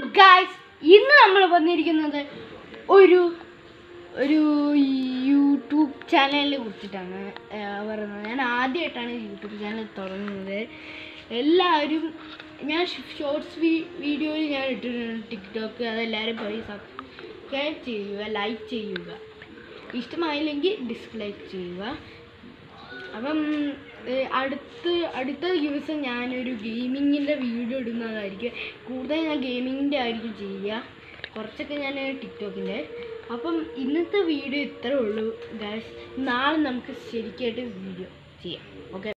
guys ഇന്ന് നമ്മൾ വന്നിരിക്കുന്നത് ഒരു ഒരു യൂട്യൂബ് ചാനലിനെ കുറിച്ചിട്ടാണ് ആ, പറയുന്നത് ഞാൻ ആദ്യമായിട്ടാണ് യൂട്യൂബ് ചാനൽ തുടങ്ങുന്നത് എല്ലാവരും ഞാൻ ഷോർട്സ് വീഡിയോയിൽ ഞാൻ ഇട്ടിട്ടുണ്ട് ടിക്ടോക്ക് അതെല്ലാവരും പോയി സബ്സ്ക്രൈബ് ചെയ്യുക ലൈക്ക് ചെയ്യുക ഇഷ്ടമായില്ലെങ്കിൽ ഡിസ്ലൈക്ക് ചെയ്യുക അപ്പം ഏഹ്, അടുത്ത് അടുത്ത ദിവസം ഞാനൊരു ഗെയിമിങ്ങിൻ്റെ വീഡിയോ ഇടുന്നതായിരിക്കും കൂടുതൽ ഞാൻ ഗെയിമിങ്ങിൻ്റെ ആയിരിക്കും ചെയ്യുക കുറച്ചൊക്കെ ഞാൻ ടിക്ടോക്കിൻ്റെ അപ്പം ഇന്നത്തെ വീഡിയോ ഇത്രേ ഉള്ളൂ ഗായ്സ് നാളെ നമുക്ക് ശരിക്കായിട്ട് വീഡിയോ ചെയ്യാം ഓക്കെ